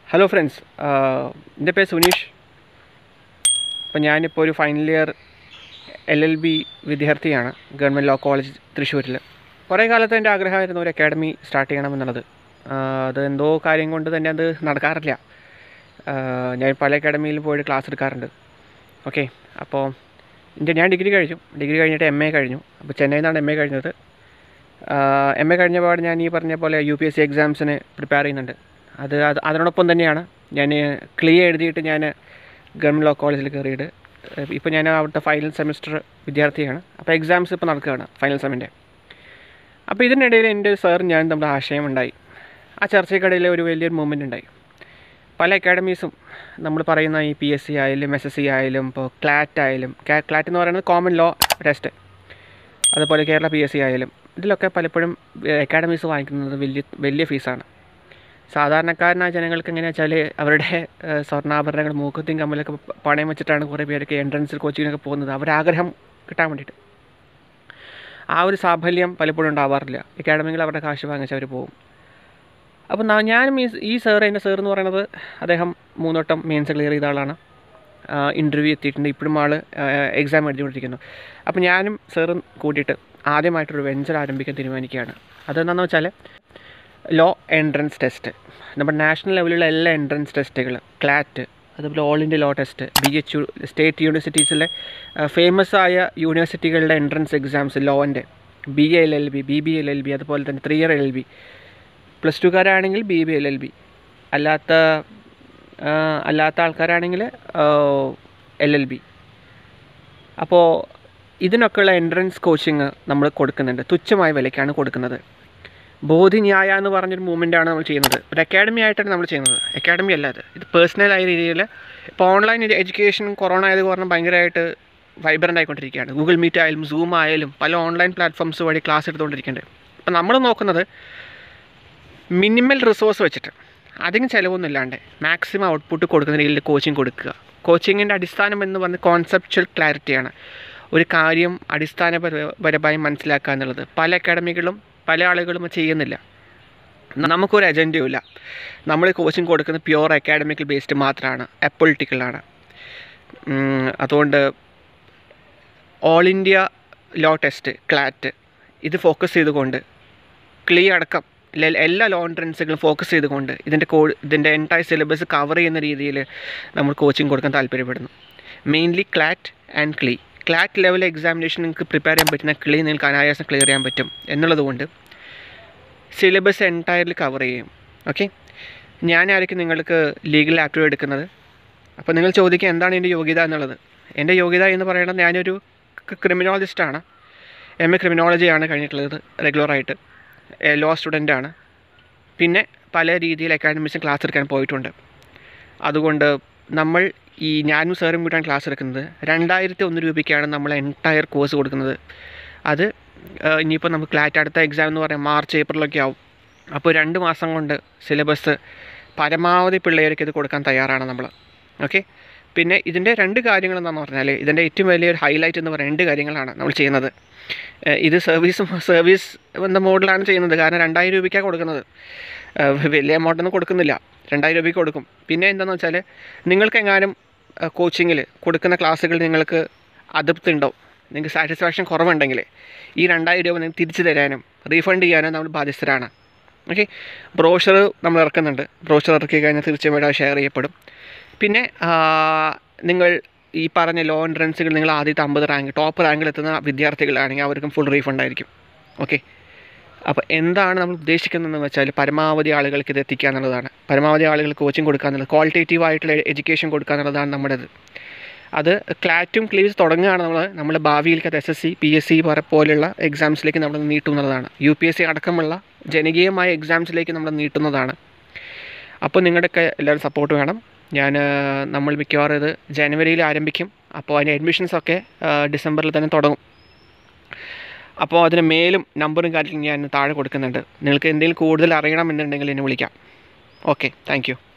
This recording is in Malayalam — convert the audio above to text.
ഹലോ ഫ്രണ്ട്സ് എൻ്റെ പേര് സുനീഷ് അപ്പോൾ ഞാനിപ്പോൾ ഒരു final year L L B വിദ്യാർത്ഥിയാണ് ഗവൺമെൻറ് ലോ കോളേജ് തൃശ്ശൂരിൽ കുറേ കാലത്ത് എൻ്റെ ആഗ്രഹമായിരുന്നു ഒരു അക്കാഡമി സ്റ്റാർട്ട് ചെയ്യണമെന്നുള്ളത് അത് എന്തോ കാര്യം കൊണ്ട് തന്നെ അത് നടക്കാറില്ല ഞാൻ പല അക്കാഡമിയിൽ പോയിട്ട് ക്ലാസ് എടുക്കാറുണ്ട് ഓക്കെ അപ്പോൾ എൻ്റെ ഞാൻ ഡിഗ്രി കഴിഞ്ഞു ഡിഗ്രി കഴിഞ്ഞിട്ട് എം എ കഴിഞ്ഞു അപ്പോൾ ചെന്നൈയിൽ നിന്നാണ് എം എ കഴിഞ്ഞത് എം എ കഴിഞ്ഞ പാട് ഞാൻ ഈ പറഞ്ഞ പോലെ യു പി എസ് സി എക്സാംസിന് പ്രിപ്പയർ ചെയ്യുന്നുണ്ട് അത് അത് അതിനോടൊപ്പം തന്നെയാണ് ഞാൻ ക്ലിയർ എഴുതിയിട്ട് ഞാൻ ഗവൺമെൻറ് ലോ കോളേജിൽ കയറിയിട്ട് ഇപ്പോൾ ഞാൻ അവിടുത്തെ ഫൈനൽ സെമിസ്റ്റർ വിദ്യാർത്ഥിയാണ് അപ്പോൾ എക്സാംസ് ഇപ്പോൾ നടക്കുകയാണ് ഫൈനൽ സെമിൻ്റെ അപ്പോൾ ഇതിനിടയിൽ എൻ്റെ സാർ ഞാൻ നമ്മുടെ ആശയം ഉണ്ടായി ആ ചർച്ചയ്ക്കിടയിൽ ഒരു വലിയൊരു മൂവ്മെൻ്റ് ഉണ്ടായി പല അക്കാഡമീസും നമ്മൾ പറയുന്ന ഈ പി എസ് സി ആയാലും എസ് എസ് സി ആയാലും ഇപ്പോൾ ക്ലാറ്റ് ആയാലും ക്ലാറ്റ് എന്ന് പറയുന്നത് കോമൺ ലോ ടെസ്റ്റ് അതുപോലെ കേരള പി എസ് സി ആയാലും ഇതിലൊക്കെ പലപ്പോഴും അക്കാഡമീസ് വാങ്ങിക്കുന്നത് വലിയ വലിയ ഫീസാണ് സാധാരണക്കാരനായ ജനങ്ങൾക്ക് എങ്ങനെയാ വെച്ചാൽ അവരുടെ സ്വർണ്ണാഭരണങ്ങൾ മൂക്കത്തിയും കമ്മലൊക്കെ പണയം വെച്ചിട്ടാണ് കുറേ പേരൊക്കെ എൻട്രൻസിൽ കോച്ചിങ്ങിനൊക്കെ പോകുന്നത് അവരുടെ ആഗ്രഹം കിട്ടാൻ വേണ്ടിയിട്ട് ആ ഒരു സാഫല്യം പലപ്പോഴും ഉണ്ടാവാറില്ല അക്കാഡമികൾ അവരുടെ കാശ് വാങ്ങിച്ച് അവർ പോകും അപ്പോൾ ഞാനും ഈ ഈ സാർ എൻ്റെ സാർ എന്ന് പറയുന്നത് അദ്ദേഹം മൂന്നോട്ടം മെയിൻസ് ക്ലിയർ ചെയ്ത ആളാണ് ഇൻ്റർവ്യൂ എത്തിയിട്ടുണ്ട് ഇപ്പോഴും ആൾ എക്സാം എഴുതിക്കൊണ്ടിരിക്കുന്നു അപ്പോൾ ഞാനും സാറും കൂട്ടിയിട്ട് ആദ്യമായിട്ടൊരു വെഞ്ചർ ആരംഭിക്കാൻ തീരുമാനിക്കുകയാണ് അതെന്താണെന്ന് വെച്ചാൽ ലോ എൻട്രൻസ് ടെസ്റ്റ് നമ്മുടെ നാഷണൽ ലെവലിലുള്ള എല്ലാ എൻട്രൻസ് ടെസ്റ്റുകൾ ക്ലാറ്റ് അതുപോലെ all India law test B H U state യൂണിവേഴ്സിറ്റീസിലെ ഫേമസ് ആയ യൂണിവേഴ്സിറ്റികളുടെ എൻട്രൻസ് എക്സാംസ് ലോൻ്റെ B A L L B B B L L B അതുപോലെ തന്നെ three year L L B plus ടുക്കാരാണെങ്കിൽ B B L L B അല്ലാത്ത അല്ലാത്ത ആൾക്കാരാണെങ്കിൽ എൽ എൽ ബി അപ്പോൾ ഇതിനൊക്കെയുള്ള എൻട്രൻസ് കോച്ചിങ് നമ്മൾ കൊടുക്കുന്നുണ്ട് തുച്ഛമായ വിലയ്ക്കാണ് കൊടുക്കുന്നത് ബോധിന്യായ എന്ന് പറഞ്ഞൊരു മൂവ്മെൻറ്റാണ് നമ്മൾ ചെയ്യുന്നത് ഒരു അക്കാഡമി ആയിട്ടാണ് നമ്മൾ ചെയ്യുന്നത് അക്കാഡമി അല്ല അത് ഇത് പേഴ്സണലായ രീതിയിൽ ഇപ്പോൾ ഓൺലൈൻ എഡ്യൂക്കേഷൻ കൊറോണ ആയത് കാരണം ഭയങ്കരമായിട്ട് വൈബ്രൻ്റ് ആയിക്കൊണ്ടിരിക്കുകയാണ് ഗൂഗിൾ മീറ്റ് ആയാലും സൂം ആയാലും പല ഓൺലൈൻ പ്ലാറ്റ്ഫോംസ് വഴി ക്ലാസ് എടുത്തുകൊണ്ടിരിക്കുന്നുണ്ട് അപ്പോൾ നമ്മൾ നോക്കുന്നത് മിനിമൽ റിസോഴ്സ് വെച്ചിട്ട് അധികം ചിലവൊന്നും ഇല്ലാണ്ട് മാക്സിമം ഔട്ട്പുട്ട് കൊടുക്കുന്ന രീതിയിൽ കോച്ചിങ് കൊടുക്കുക കോച്ചിങ്ങിൻ്റെ അടിസ്ഥാനം എന്ന് പറഞ്ഞ കോൺസെപ്ച്വൽ ക്ലാരിറ്റിയാണ് ഒരു കാര്യം അടിസ്ഥാനപരമായി മനസ്സിലാക്കുക എന്നുള്ളത് പല അക്കാഡമികളും പല ആളുകളും ചെയ്യുന്നില്ല നമുക്കൊരു അജണ്ടയുമില്ല നമ്മൾ കോച്ചിങ് കൊടുക്കുന്നത് പ്യുവർ അക്കാഡമിക്കൽ ബേസ്ഡ് മാത്രമാണ് അപ്പൊളിറ്റിക്കലാണ് അതുകൊണ്ട് all India law test CLAT ഇത് ഫോക്കസ് ചെയ്തുകൊണ്ട് ക്ലീ അടക്കം എല്ലാ ലോ എൻട്രൻസുകളും ഫോക്കസ് ചെയ്തുകൊണ്ട് ഇതിൻ്റെ കോ ഇതിൻ്റെ എൻറ്റയർ സിലബസ് കവർ ചെയ്യുന്ന രീതിയിൽ നമ്മൾ കോച്ചിങ് കൊടുക്കാൻ താല്പര്യപ്പെടുന്നു മെയിൻലി ക്ലാറ്റ് ആൻഡ് ക്ലീ ക്ലാറ്റ് ലെവൽ എക്സാമിനേഷൻ നിങ്ങൾക്ക് പ്രിപ്പയർ ചെയ്യാൻ പറ്റുന്ന ക്ലീ നിങ്ങൾക്ക് അനായാസം ക്ലിയർ ചെയ്യാൻ പറ്റും എന്നുള്ളത് കൊണ്ട് സിലബസ് എൻറ്റയർലി കവർ ചെയ്യും ഓക്കെ ഞാനായിരിക്കും നിങ്ങൾക്ക് ലീഗൽ ആക്റ്റീവ് എടുക്കുന്നത് അപ്പോൾ നിങ്ങൾ ചോദിക്കുക എന്താണ് എൻ്റെ യോഗ്യത എന്നുള്ളത് എൻ്റെ യോഗ്യത എന്ന് പറയുന്നത് ഞാനൊരു ക്രിമിനോളജിസ്റ്റാണ് എം എ ക്രിമിനോളജിയാണ് കഴിഞ്ഞിട്ടുള്ളത് റെഗുലറായിട്ട് ലോ സ്റ്റുഡൻ്റാണ് പിന്നെ പല രീതിയിൽ അക്കാഡമിക്സും ക്ലാസ് എടുക്കാൻ പോയിട്ടുണ്ട് അതുകൊണ്ട് നമ്മൾ ഈ ഞാനും സാറും കൂട്ടാണ് ക്ലാസ് എടുക്കുന്നത് രണ്ടായിരത്തി ഒന്ന് രൂപയ്ക്കാണ് നമ്മൾ എൻറ്റയർ കോഴ്സ് കൊടുക്കുന്നത് അത് ഇനിയിപ്പോൾ നമുക്ക് ക്ലാറ്റ് അടുത്ത എക്സാം എന്ന് പറയാം മാർച്ച് ഏപ്രിലൊക്കെ ആവും അപ്പോൾ രണ്ട് മാസം കൊണ്ട് സിലബസ് പരമാവധി പിള്ളേർക്ക് ഇത് കൊടുക്കാൻ തയ്യാറാണ് നമ്മൾ ഓക്കെ പിന്നെ ഇതിൻ്റെ രണ്ട് കാര്യങ്ങൾ എന്താണെന്ന് പറഞ്ഞാൽ ഇതിൻ്റെ ഏറ്റവും വലിയൊരു ഹൈലൈറ്റ് എന്ന് പറയുന്നത് രണ്ട് കാര്യങ്ങളാണ് നമ്മൾ ചെയ്യുന്നത് ഇത് സർവീസ് സർവീസ് എന്ന മോഡലാണ് ചെയ്യുന്നത് കാരണം രണ്ടായിരം രൂപയ്ക്കാണ് കൊടുക്കുന്നത് വലിയ എമൗണ്ടൊന്നും കൊടുക്കുന്നില്ല രണ്ടായിരം രൂപയ്ക്ക് കൊടുക്കും പിന്നെ എന്താണെന്ന് വെച്ചാൽ നിങ്ങൾക്ക് എങ്ങാനും കോച്ചിങ്ങിൽ കൊടുക്കുന്ന ക്ലാസ്സുകൾ നിങ്ങൾക്ക് അതൃപ്തി ഉണ്ടോ നിങ്ങൾക്ക് സാറ്റിസ്ഫാക്ഷൻ കുറവുണ്ടെങ്കിൽ ഈ രണ്ടായിരം രൂപ നിങ്ങൾക്ക് തിരിച്ചു തരാനും റീഫണ്ട് ചെയ്യാനും നമ്മൾ ബാധ്യസ്ഥരാണ് ഓക്കെ ബ്രോഷർ നമ്മൾ ഇറക്കുന്നുണ്ട് ബ്രോഷർ ഇറക്കി കഴിഞ്ഞാൽ തീർച്ചയായിട്ടും ഷെയർ ചെയ്യപ്പെടും പിന്നെ നിങ്ങൾ ഈ പറഞ്ഞ ലോ എൻട്രൻസുകൾ നിങ്ങൾ ആദ്യത്തെ അമ്പത് റാങ്ക് ടോപ്പ് റാങ്കിൽ എത്തുന്ന വിദ്യാർത്ഥികളാണെങ്കിൽ അവർക്കും ഫുൾ റീഫണ്ട് ആയിരിക്കും ഓക്കെ അപ്പോൾ എന്താണ് നമ്മൾ ഉദ്ദേശിക്കുന്നതെന്ന് വെച്ചാൽ പരമാവധി ആളുകൾക്ക് ഇത് എത്തിക്കുക എന്നുള്ളതാണ് പരമാവധി ആളുകൾക്ക് കോച്ചിങ് കൊടുക്കുക എന്നുള്ളത് ക്വാളിറ്റേറ്റീവ് ആയിട്ടുള്ള എഡ്യൂക്കേഷൻ കൊടുക്കുക എന്നുള്ളതാണ് നമ്മുടേത് അത് ക്ലാറ്റും ക്ലീവ്സ് തുടങ്ങുകയാണ് നമ്മൾ നമ്മൾ ഭാവിയിലേക്ക് അത് S S C P S C പോലെയുള്ള എക്സാംസിലേക്ക് നമ്മൾ നീട്ടുന്നതാണ് യു പി എസ് സി അടക്കമുള്ള ജനകീയമായ എക്സാംസിലേക്ക് നമ്മൾ നീട്ടുന്നതാണ് അപ്പോൾ നിങ്ങളുടെയൊക്കെ എല്ലാവരും സപ്പോർട്ട് വേണം ഞാൻ നമ്മൾ മിക്കവാറും ഇത് ജനുവരിയിൽ ആരംഭിക്കും അപ്പോൾ അതിൻ്റെ അഡ്മിഷൻസൊക്കെ ഡിസംബറിൽ തന്നെ തുടങ്ങും അപ്പോൾ അതിന് മേലും നമ്പറും കാര്യങ്ങളും ഞാൻ താഴെ കൊടുക്കുന്നുണ്ട് നിങ്ങൾക്ക് എന്തെങ്കിലും കൂടുതൽ അറിയണമെന്നുണ്ടെങ്കിൽ എന്നെ വിളിക്കാം ഓക്കെ താങ്ക്